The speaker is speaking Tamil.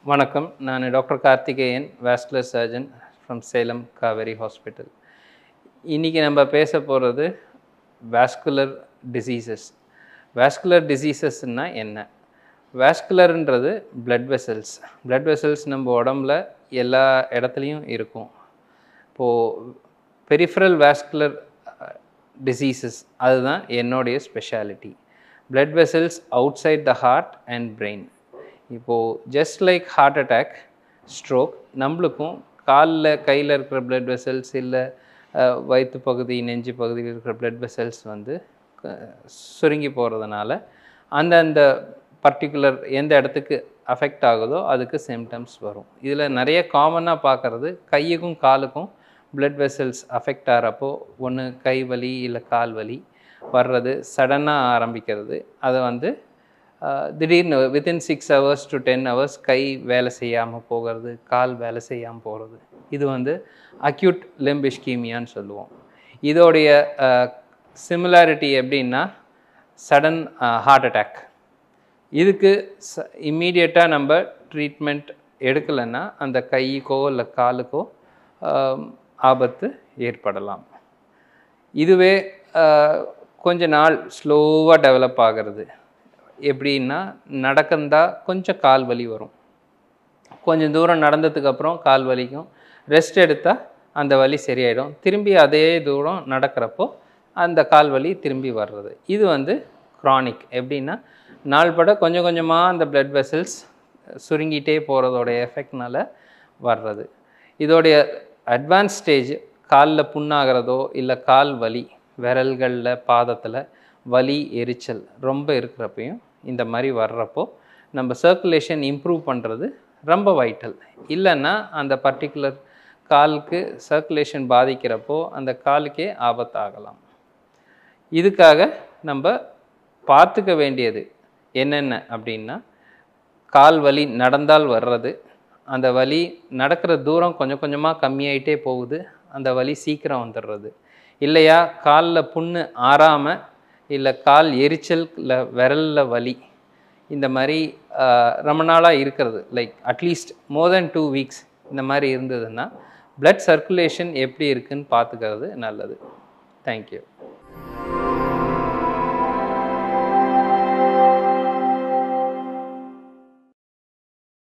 வணக்கம் நான் doctor Karthikeyan vascular surgeon from Salem Kaveri hospital இன்றைக்கி நம்ம பேச போகிறது வாஸ்குலர் டிசீசஸ் வாஸ்குலர் டிசீசஸ்னால் என்ன வாஸ்குலர்ன்றது பிளட் வெசல்ஸ் பிளட் வெசல்ஸ் நம்ம உடம்புல எல்லா இடத்துலையும் இருக்கும் இப்போது பெரிஃபரல் வாஸ்குலர் டிசீசஸ் அதுதான் என்னுடைய speciality blood vessels outside the heart and brain இப்போது just like heart attack stroke நம்மளுக்கும் காலில் கையில் இருக்கிற blood வெசல்ஸ் இல்லை வயிற்று பகுதி நெஞ்சு பகுதியில் இருக்கிற blood வெசல்ஸ் வந்து க- சுருங்கி போகிறதுனால அந்தந்த பர்டிகுலர் எந்த இடத்துக்கு அஃபெக்ட் ஆகுதோ அதுக்கு சிம்டம்ஸ் வரும் இதில் நிறைய காமனாக பார்க்குறது கையுக்கும் காலுக்கும் blood வெசல்ஸ் அஃபெக்ட் ஆகிறப்போ ஒன்று கை வலி இல்லை கால் வலி வர்றது சடனாக ஆரம்பிக்கிறது அதை வந்து ஆஹ், திடீர்னு within six hours to ten hours கை வேலை செய்யாமல் போகிறது கால் வேலை செய்யாமல் போகிறது இது வந்து அக்யூட் limb இஸ்கீமியான்னு சொல்லுவோம் இதோடைய சிமிலாரிட்டி எப்படின்னா சடன் ஹார்ட் அட்டாக் இதுக்கு ச இம்மீடியட்டாக நம்ம ட்ரீட்மெண்ட் எடுக்கலைன்னா அந்த கைக்கோ இல்லை காலுக்கோ ஆம், ஆபத்து ஏற்படலாம் இதுவே ஆஹ், கொஞ்ச நாள் ஸ்லோவாக டெவலப் ஆகிறது எப்படின்னா நடக்கந்தா கொஞ்சம் கால் வலி வரும் கொஞ்சம் தூரம் நடந்ததுக்கு அப்புறம் கால் வலிக்கும் ரெஸ்ட் எடுத்தால் அந்த வலி சரியாயிடும் திரும்பி அதே தூரம் நடக்கிறப்போ அந்த கால் வலி திரும்பி வர்றது இது வந்து க்ரானிக் எப்படின்னா நாள்பட கொஞ்சம் கொஞ்சமாக அந்த blood வெசல்ஸ் சுருங்கிட்டே போகிறதோட எஃபெக்ட்னால வர்றது இதோடைய அட்வான்ஸ் ஸ்டேஜ் காலில் புண்ணாகிறதோ இல்லை கால் வலி விரல்களில் பாதத்தில் வலி எரிச்சல் ரொம்ப இருக்கிறப்பையும் இந்த மாதிரி வர்றப்போ நம்ம சர்க்குலேஷன் இம்ப்ரூவ் பண்ணுறது ரொம்ப வைட்டல் இல்லைன்னா அந்த பர்டிகுலர் காலுக்கு சர்க்குலேஷன் பாதிக்கிறப்போ அந்த காலுக்கே ஆபத்தாகலாம் இதுக்காக நம்ம பார்த்துக்க வேண்டியது என்னென்ன அப்படின்னா கால் வலி நடந்தால் வர்றது அந்த வலி நடக்கிற தூரம் கொஞ்சம் கொஞ்சமாக கம்மியாயிட்டே போகுது அந்த வலி சீக்கிரம் வந்துடுறது இல்லையா காலில் புண்ணு ஆறாமல் இல்லை கால் எரிச்சல் இல்லை விரலில் வலி இந்த மாதிரி ஆஹ், ரொம்ப நாளாக இருக்கிறது like at least more than two weeks இந்த மாதிரி இருந்ததுன்னா blood சர்க்குலேஷன் எப்படி இருக்குன்னு பார்த்துக்கிறது நல்லது தேங்க்யூ